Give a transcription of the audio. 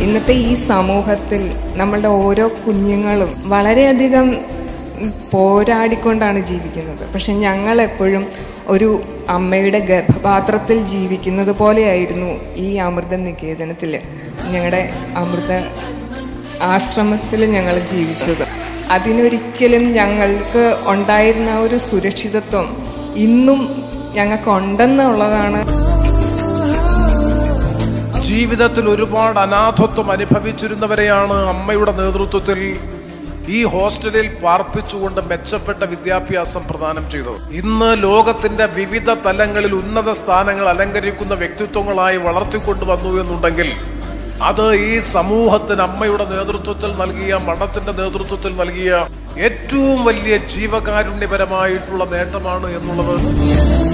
ഇന്നത്തെ ഈ സമൂഹത്തിൽ നമ്മളുടെ ഓരോ കുഞ്ഞുങ്ങളും വളരെയധികം പോരാടിക്കൊണ്ടാണ് ജീവിക്കുന്നത് പക്ഷെ ഞങ്ങൾ എപ്പോഴും ഒരു അമ്മയുടെ ഗർഭപാത്രത്തിൽ ജീവിക്കുന്നത് പോലെയായിരുന്നു ഈ അമൃത നികേതനത്തിൽ ഞങ്ങളുടെ അമൃത ആശ്രമത്തിൽ ഞങ്ങൾ ജീവിച്ചത് അതിനൊരിക്കലും ഞങ്ങൾക്ക് ഉണ്ടായിരുന്ന ഒരു സുരക്ഷിതത്വം ഇന്നും ഞങ്ങൾക്കുണ്ടെന്നുള്ളതാണ് ജീവിതത്തിൽ ഒരുപാട് അനാഥത്വം അനുഭവിച്ചിരുന്നവരെയാണ് അമ്മയുടെ നേതൃത്വത്തിൽ ഈ ഹോസ്റ്റലിൽ പാർപ്പിച്ചുകൊണ്ട് മെച്ചപ്പെട്ട വിദ്യാഭ്യാസം പ്രദാനം ചെയ്തത് ഇന്ന് ലോകത്തിന്റെ വിവിധ തലങ്ങളിൽ ഉന്നത സ്ഥാനങ്ങൾ അലങ്കരിക്കുന്ന വ്യക്തിത്വങ്ങളായി വളർത്തിക്കൊണ്ടുവന്നു എന്നുണ്ടെങ്കിൽ അത് ഈ സമൂഹത്തിന് അമ്മയുടെ നേതൃത്വത്തിൽ നൽകിയ മഠത്തിന്റെ നേതൃത്വത്തിൽ നൽകിയ ഏറ്റവും വലിയ ജീവകാരുണ്യപരമായിട്ടുള്ള നേട്ടമാണ് എന്നുള്ളത്